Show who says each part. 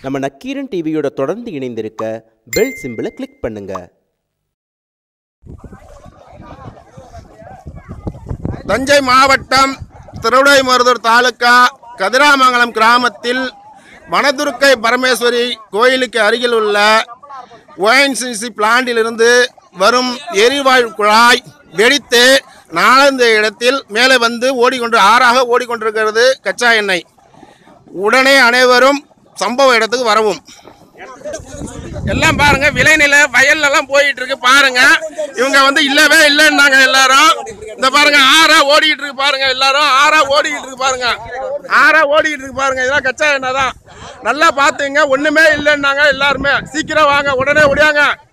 Speaker 1: நம்ம நக்கீரன் டிவியோட தொடர்ந்து இணைந்திருக்க பெல் சிம்பிளை கிளிக் பண்ணுங்க
Speaker 2: தஞ்சை மாவட்டம் திருவிடைமருதூர் தாலுக்கா கதிராமங்கலம் கிராமத்தில் வனதுர்க்கை பரமேஸ்வரி கோயிலுக்கு அருகில் உள்ள ஓஎன்சிசி பிளான்டிலிருந்து வரும் எரிவாயு குழாய் வெடித்து நாலந்த இடத்தில் மேலே வந்து ஓடிக்கொண்டு ஆறாக ஓடிக்கொண்டிருக்கிறது கச்சா எண்ணெய் உடனே அனைவரும் சம்பவ இடத்துக்கு வரவும் எல்லாம் பாருங்க விளைநில வயல்ல எல்லாம் போயிட்டு இருக்கு பாருங்க இவங்க வந்து இல்லவே இல்லைன்னாங்க எல்லாரும் இந்த பாருங்க ஆறா ஓடிட்டு இருக்கு பாருங்க எல்லாரும் ஆறா ஓடிட்டு இருக்கு பாருங்க ஆறா ஓடிட்டு இருக்கு பாருங்க இதெல்லாம் கச்சா எண்ணெய் தான் நல்லா பாத்துங்க ஒண்ணுமே இல்லைன்னாங்க எல்லாருமே சீக்கிரம் வாங்க உடனே ஓடியாங்க